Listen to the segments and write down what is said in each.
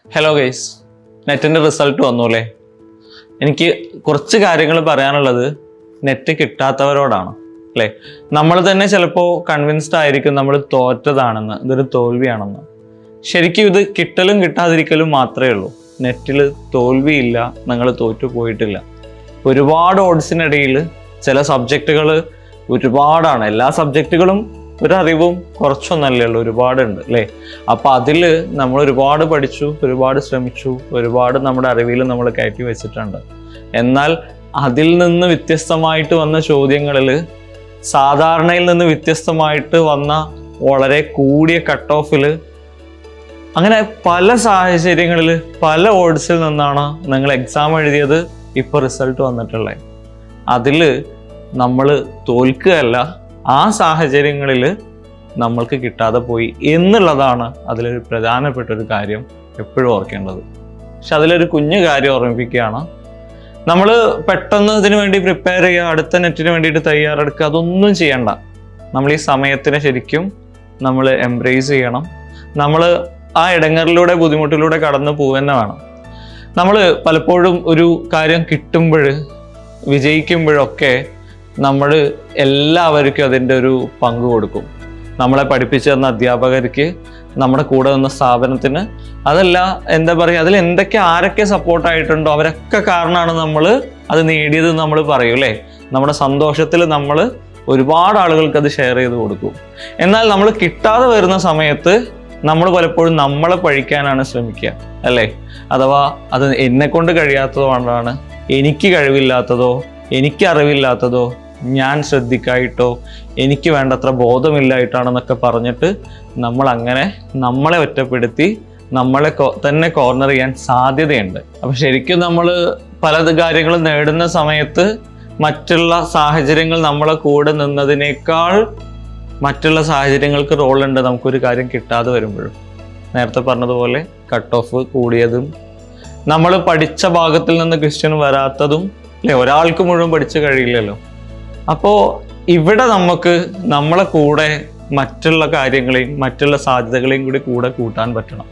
hello guys നെറ്റിൻ്റെ result വന്നു അല്ലേ എനിക്ക് കുറച്ച് കാര്യങ്ങൾ പറയാനുള്ളത് നെറ്റ് കിട്ടാത്തവരോടാണ് അല്ലേ നമ്മൾ തന്നെ ചിലപ്പോൾ കൺവിൻസ്ഡ് ആയിരിക്കും നമ്മൾ തോറ്റതാണെന്ന് ഇതൊരു തോൽവിയാണെന്ന് ശരിക്കും ഇത് കിട്ടലും കിട്ടാതിരിക്കലും മാത്രമേ ഉള്ളൂ നെറ്റിൽ തോൽവിയില്ല നിങ്ങൾ തോറ്റു പോയിട്ടില്ല ഒരുപാട് ഓഡ്സിനിടയിൽ ചില സബ്ജക്റ്റുകൾ ഒരുപാടാണ് എല്ലാ സബ്ജക്റ്റുകളും ഒരു അറിവും കുറച്ചൊന്നല്ലേ ഉള്ളൂ ഒരുപാടുണ്ട് അല്ലേ അപ്പൊ അതിൽ നമ്മൾ ഒരുപാട് പഠിച്ചു ഒരുപാട് ശ്രമിച്ചു ഒരുപാട് നമ്മുടെ അറിവിൽ നമ്മൾ കയറ്റി വെച്ചിട്ടുണ്ട് എന്നാൽ അതിൽ നിന്ന് വ്യത്യസ്തമായിട്ട് വന്ന ചോദ്യങ്ങളിൽ സാധാരണയിൽ നിന്ന് വ്യത്യസ്തമായിട്ട് വന്ന വളരെ കൂടിയ കട്ട് ഓഫിൽ അങ്ങനെ പല സാഹചര്യങ്ങളിൽ പല ഓഡ്സിൽ നിന്നാണ് നിങ്ങൾ എക്സാം എഴുതിയത് ഇപ്പോൾ റിസൾട്ട് വന്നിട്ടുള്ളത് അതിൽ നമ്മൾ തോൽക്കുകയല്ല ആ സാഹചര്യങ്ങളിൽ നമ്മൾക്ക് കിട്ടാതെ പോയി എന്നുള്ളതാണ് അതിലൊരു പ്രധാനപ്പെട്ട ഒരു കാര്യം എപ്പോഴും ഓർക്കേണ്ടത് പക്ഷെ അതിലൊരു കുഞ്ഞു കാര്യം ഓർമ്മിപ്പിക്കുകയാണ് നമ്മൾ പെട്ടെന്ന് ഇതിനു വേണ്ടി പ്രിപ്പയർ ചെയ്യുക അടുത്ത നെറ്റിന് വേണ്ടിയിട്ട് തയ്യാറെടുക്കുക അതൊന്നും ചെയ്യണ്ട നമ്മൾ ഈ സമയത്തിനെ ശരിക്കും നമ്മൾ എംബ്രേസ് ചെയ്യണം നമ്മൾ ആ ഇടങ്ങളിലൂടെ ബുദ്ധിമുട്ടിലൂടെ കടന്നു പോവുക വേണം നമ്മൾ പലപ്പോഴും ഒരു കാര്യം കിട്ടുമ്പോൾ വിജയിക്കുമ്പോഴൊക്കെ നമ്മൾ എല്ലാവർക്കും അതിൻ്റെ ഒരു പങ്ക് കൊടുക്കും നമ്മളെ പഠിപ്പിച്ചു തന്ന അധ്യാപകർക്ക് നമ്മുടെ കൂടെ നിന്ന സ്ഥാപനത്തിന് അതല്ല എന്താ പറയുക അതിൽ എന്തൊക്കെ ആരൊക്കെ സപ്പോർട്ടായിട്ടുണ്ടോ അവരൊക്കെ കാരണമാണ് നമ്മൾ അത് നേടിയത് നമ്മൾ പറയും അല്ലേ നമ്മുടെ സന്തോഷത്തിൽ നമ്മൾ ഒരുപാട് ആളുകൾക്ക് അത് ഷെയർ ചെയ്ത് കൊടുക്കും എന്നാൽ നമ്മൾ കിട്ടാതെ വരുന്ന സമയത്ത് നമ്മൾ പലപ്പോഴും നമ്മളെ പഴിക്കാനാണ് ശ്രമിക്കുക അല്ലേ അഥവാ അത് എന്നെ കൊണ്ട് കഴിയാത്തത് കൊണ്ടാണ് എനിക്ക് കഴിവില്ലാത്തതോ എനിക്ക് അറിവില്ലാത്തതോ ഞാൻ ശ്രദ്ധിക്കായിട്ടോ എനിക്ക് വേണ്ടത്ര ബോധമില്ലായിട്ടാണെന്നൊക്കെ പറഞ്ഞിട്ട് നമ്മൾ അങ്ങനെ നമ്മളെ ഒറ്റപ്പെടുത്തി നമ്മളെ കോ- തന്നെ കോർണർ ചെയ്യാൻ സാധ്യതയുണ്ട് അപ്പൊ ശരിക്കും നമ്മൾ പല കാര്യങ്ങളും നേടുന്ന സമയത്ത് മറ്റുള്ള സാഹചര്യങ്ങൾ നമ്മളെ കൂടെ നിന്നതിനേക്കാൾ മറ്റുള്ള സാഹചര്യങ്ങൾക്ക് റോളുണ്ട് നമുക്കൊരു കാര്യം കിട്ടാതെ വരുമ്പോഴും നേരത്തെ പറഞ്ഞതുപോലെ കട്ട് ഓഫ് കൂടിയതും നമ്മൾ പഠിച്ച ഭാഗത്തിൽ നിന്ന് ക്വസ്റ്റ്യൻ വരാത്തതും അല്ലെ ഒരാൾക്ക് മുഴുവൻ പഠിച്ചു കഴിയില്ലല്ലോ അപ്പോൾ ഇവിടെ നമുക്ക് നമ്മളെ കൂടെ മറ്റുള്ള കാര്യങ്ങളെയും മറ്റുള്ള സാധ്യതകളെയും കൂടി കൂടെ കൂട്ടാൻ പറ്റണം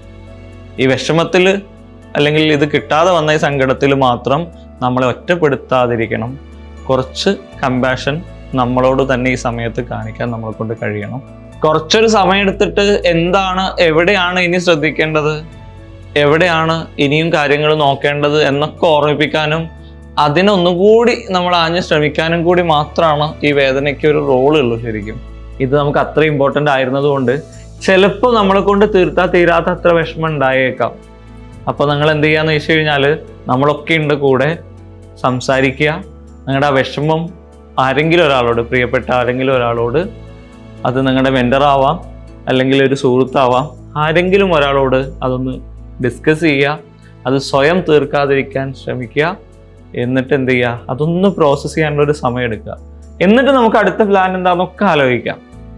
ഈ വിഷമത്തിൽ അല്ലെങ്കിൽ ഇത് കിട്ടാതെ വന്ന ഈ സങ്കടത്തിൽ മാത്രം നമ്മളെ ഒറ്റപ്പെടുത്താതിരിക്കണം കുറച്ച് കമ്പാഷൻ നമ്മളോട് തന്നെ ഈ സമയത്ത് കാണിക്കാൻ നമ്മളെ കൊണ്ട് കഴിയണം കുറച്ചൊരു സമയം എടുത്തിട്ട് എന്താണ് എവിടെയാണ് ഇനി ശ്രദ്ധിക്കേണ്ടത് എവിടെയാണ് ഇനിയും കാര്യങ്ങൾ നോക്കേണ്ടത് എന്നൊക്കെ ഓർമ്മിപ്പിക്കാനും അതിനൊന്നുകൂടി നമ്മൾ ആഞ്ഞ് ശ്രമിക്കാനും കൂടി മാത്രമാണ് ഈ വേദനയ്ക്ക് ഒരു റോൾ ഉള്ളൂ ശരിക്കും ഇത് നമുക്ക് അത്ര ഇമ്പോർട്ടൻ്റ് ആയിരുന്നതുകൊണ്ട് ചിലപ്പോൾ നമ്മളെ കൊണ്ട് തീർത്താ തീരാത്ത അത്ര വിഷമം ഉണ്ടായേക്കാം അപ്പോൾ നിങ്ങൾ എന്ത് ചെയ്യാന്ന് വെച്ച് കഴിഞ്ഞാൽ നമ്മളൊക്കെ ഉണ്ട് കൂടെ സംസാരിക്കുക നിങ്ങളുടെ ആ വിഷമം ആരെങ്കിലും ഒരാളോട് പ്രിയപ്പെട്ട ആരെങ്കിലും ഒരാളോട് അത് നിങ്ങളുടെ മെൻറ്ററാവാം അല്ലെങ്കിൽ ഒരു സുഹൃത്താവാം ആരെങ്കിലും ഒരാളോട് അതൊന്ന് ഡിസ്കസ് ചെയ്യുക അത് സ്വയം തീർക്കാതിരിക്കാൻ ശ്രമിക്കുക എന്നിട്ട് എന്ത് ചെയ്യുക അതൊന്ന് പ്രോസസ്സ് ചെയ്യാനുള്ള ഒരു സമയം എടുക്കുക എന്നിട്ട് നമുക്ക് അടുത്ത പ്ലാൻ എന്താണെന്നൊക്കെ ആലോചിക്കാം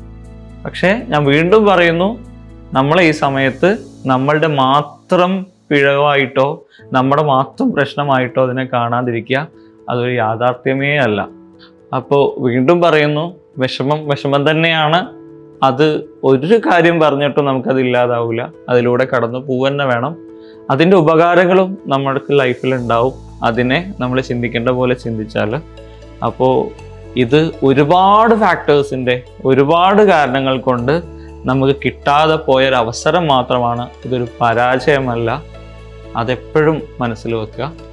പക്ഷേ ഞാൻ വീണ്ടും പറയുന്നു നമ്മൾ ഈ സമയത്ത് നമ്മളുടെ മാത്രം പിഴവായിട്ടോ നമ്മുടെ മാത്രം പ്രശ്നമായിട്ടോ അതിനെ കാണാതിരിക്കുക അതൊരു യാഥാർത്ഥ്യമേ അല്ല അപ്പോൾ വീണ്ടും പറയുന്നു വിഷമം വിഷമം തന്നെയാണ് അത് ഒരു കാര്യം പറഞ്ഞിട്ടും നമുക്കത് ഇല്ലാതാവില്ല അതിലൂടെ കടന്നു പോവുക വേണം അതിൻ്റെ ഉപകാരങ്ങളും നമ്മൾക്ക് ലൈഫിൽ ഉണ്ടാവും അതിനെ നമ്മൾ ചിന്തിക്കേണ്ട പോലെ ചിന്തിച്ചാൽ അപ്പോൾ ഇത് ഒരുപാട് ഫാക്ടേഴ്സിൻ്റെ ഒരുപാട് കാരണങ്ങൾ കൊണ്ട് നമുക്ക് കിട്ടാതെ പോയൊരവസരം മാത്രമാണ് ഇതൊരു പരാജയമല്ല അതെപ്പോഴും മനസ്സിൽ വെക്കുക